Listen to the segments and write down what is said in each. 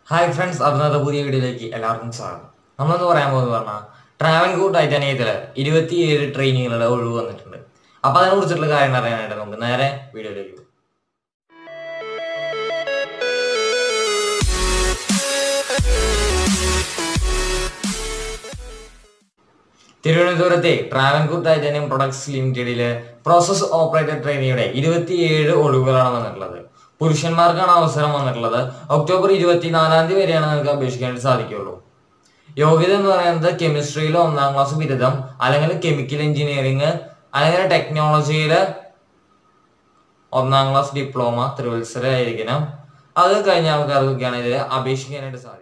hi friends അഭിനന്ദ പുതിയ വീഡിയോയിലേക്ക് എല്ലാവർക്കും സ്വാഗതം നമ്മളെന്ന് പറയാൻ പോകുന്നത് പറഞ്ഞാൽ ട്രാവൻകൂർ ടൈറ്റാനിയത്തിൽ ഇരുപത്തിയേഴ് ട്രെയിനുകളുടെ ഒഴിവ് വന്നിട്ടുണ്ട് അപ്പൊ അതിനെ കുറിച്ചിട്ടുള്ള കാര്യങ്ങൾ അറിയാനായിട്ട് നമുക്ക് നേരെ വീഡിയോയിലേക്ക് പോകും തിരുവനന്തപുരത്തെ ട്രാവൻകൂർ ടൈറ്റാനിയം പ്രൊഡക്ട്സ് ലിമിറ്റഡിലെ പ്രോസസ് ഓപ്പറേറ്റഡ് ട്രെയിനിയുടെ ഇരുപത്തിയേഴ് ഒഴിവുകളാണ് വന്നിട്ടുള്ളത് പുരുഷന്മാർക്കാണ് അവസരം വന്നിട്ടുള്ളത് ഒക്ടോബർ ഇരുപത്തിനാലാം തീയതി വരെയാണ് നിങ്ങൾക്ക് അപേക്ഷിക്കാൻ സാധിക്കുള്ളൂ യോഗ്യത എന്ന് പറയുന്നത് കെമിസ്ട്രിയിൽ ഒന്നാം ക്ലാസ് ബിരുദം അല്ലെങ്കിൽ കെമിക്കൽ എഞ്ചിനീയറിംഗ് അല്ലെങ്കിൽ ടെക്നോളജിയിൽ ഒന്നാം ക്ലാസ് ഡിപ്ലോമ ത്രിവത്സരമായിരിക്കണം അത് കഴിഞ്ഞ ആൾക്കാർക്കൊക്കെയാണ് ഇതിൽ അപേക്ഷിക്കാനായിട്ട് സാധിക്കുക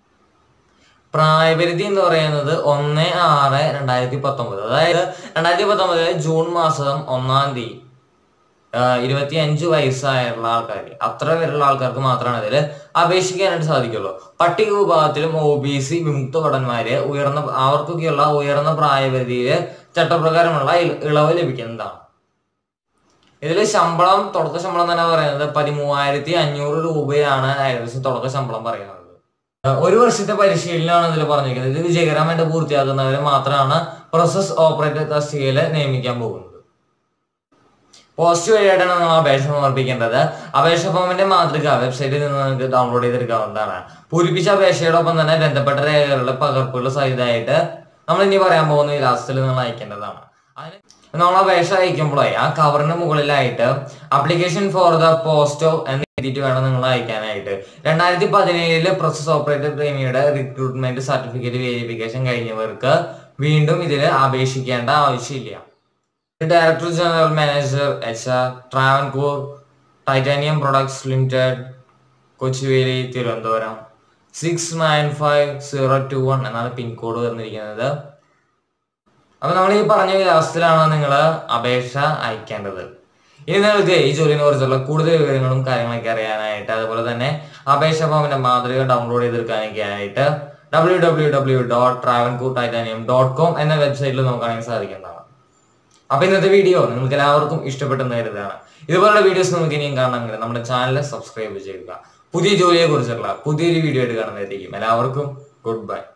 പ്രായപരിധി എന്ന് പറയുന്നത് ഒന്ന് ആറ് രണ്ടായിരത്തി പത്തൊമ്പത് അതായത് രണ്ടായിരത്തി പത്തൊമ്പതിലെ ജൂൺ മാസം ഒന്നാം തീയതി ഇരുപത്തി അഞ്ച് വയസ്സായുള്ള ആൾക്കാർ അത്ര വരെയുള്ള ആൾക്കാർക്ക് മാത്രമാണ് ഇതിൽ അപേക്ഷിക്കാനായിട്ട് സാധിക്കുള്ളൂ പട്ടിക വിഭാഗത്തിലും ഒ ബി സി വിമുക്ത ഭടന്മാര് ഉയർന്ന അവർക്കൊക്കെയുള്ള ഉയർന്ന പ്രായപരിധിയില് ചട്ടപ്രകാരമുള്ള ഇള- ഇളവ് ലഭിക്കുന്നതാണ് ഇതിൽ ശമ്പളം തുടക്ക ശമ്പളം തന്നെ പറയുന്നത് പതിമൂവായിരത്തി അഞ്ഞൂറ് രൂപയാണ് ഏകദേശം തുടക്ക ശമ്പളം പറയുന്നത് ഏഹ് ഒരു വർഷത്തെ പരിശീലനമാണ് ഇതിൽ പറഞ്ഞിരിക്കുന്നത് ഇത് വിജയകരമായിട്ട് പൂർത്തിയാക്കുന്നവരെ മാത്രമാണ് പ്രോസസ് ഓപ്പറേറ്റർ തസ്തികയിൽ നിയമിക്കാൻ പോകുന്നത് പോസ്റ്റ് വഴിയായിട്ടാണ് നിങ്ങൾ അപേക്ഷ സമർപ്പിക്കേണ്ടത് അപേക്ഷ ഫോമിന്റെ മാതൃക വെബ്സൈറ്റിൽ നിന്ന് നിങ്ങൾക്ക് ഡൗൺലോഡ് ചെയ്തെടുക്കാവുന്നതാണ് പൂരിപ്പിച്ച അപേക്ഷയോടൊപ്പം തന്നെ ബന്ധപ്പെട്ട രേഖകളുടെ പകർപ്പുകൾ സഹിതമായിട്ട് നമ്മൾ ഇനി പറയാൻ പോകുന്ന വിലാസത്തിൽ നിങ്ങൾ അയക്കേണ്ടതാണ് അതിന് നമ്മൾ അപേക്ഷ അയക്കുമ്പോഴേ ആ കവറിന് മുകളിലായിട്ട് അപ്ലിക്കേഷൻ ഫോർ ദ പോസ്റ്റോ എന്ന് എഴുതിയിട്ട് വേണം നിങ്ങൾ അയക്കാനായിട്ട് രണ്ടായിരത്തി പതിനേഴില് പ്രോസസ് ഓപ്പറേറ്റർ ട്രെയിനിയുടെ റിക്രൂട്ട്മെന്റ് സർട്ടിഫിക്കറ്റ് വെരിഫിക്കേഷൻ കഴിഞ്ഞവർക്ക് വീണ്ടും ഇതിൽ അപേക്ഷിക്കേണ്ട ആവശ്യമില്ല director general manager H R Travancore titanium products limited Kochuveli Thiruvananthapuram six nine five zero two one എന്നാണ് പിൻകോഡ് വന്നിരിക്കുന്നത് അപ്പൊ നമ്മൾ ഈ പറഞ്ഞ വിലാസത്തിലാണ് നിങ്ങൾ അപേക്ഷ അയക്കേണ്ടത് ഇനി നിങ്ങൾക്ക് ഈ ജോലിനെ കുറിച്ചുള്ള കൂടുതൽ വിവരങ്ങളും കാര്യങ്ങളൊക്കെ അറിയാനായിട്ട് അതുപോലെ തന്നെ അപേക്ഷ ഫോമിന്റെ മാതൃക ഡൗൺലോഡ് ചെയ്തെടുക്കാനൊക്കെ ആയിട്ട് W W W dot Travancore titanium dot com എന്ന വെബ്സൈറ്റിൽ നോക്കുകയാണെങ്കിൽ സാധിക്കുന്നതാണ് അപ്പൊ ഇന്നത്തെ വീഡിയോ നിങ്ങൾക്ക് എല്ലാവർക്കും ഇഷ്ടപ്പെട്ടെന്ന് കരുതാണ് ഇതുപോലുള്ള വീഡിയോസ് നമുക്ക് ഇനിയും കാണണമെങ്കിൽ നമ്മുടെ ചാനൽ സബ്സ്ക്രൈബ് ചെയ്യുക പുതിയ ജോലിയെ കുറിച്ചുള്ള പുതിയൊരു വീഡിയോ ആയിട്ട് കാണുന്നതായിരിക്കും എല്ലാവർക്കും ഗുഡ് ബൈ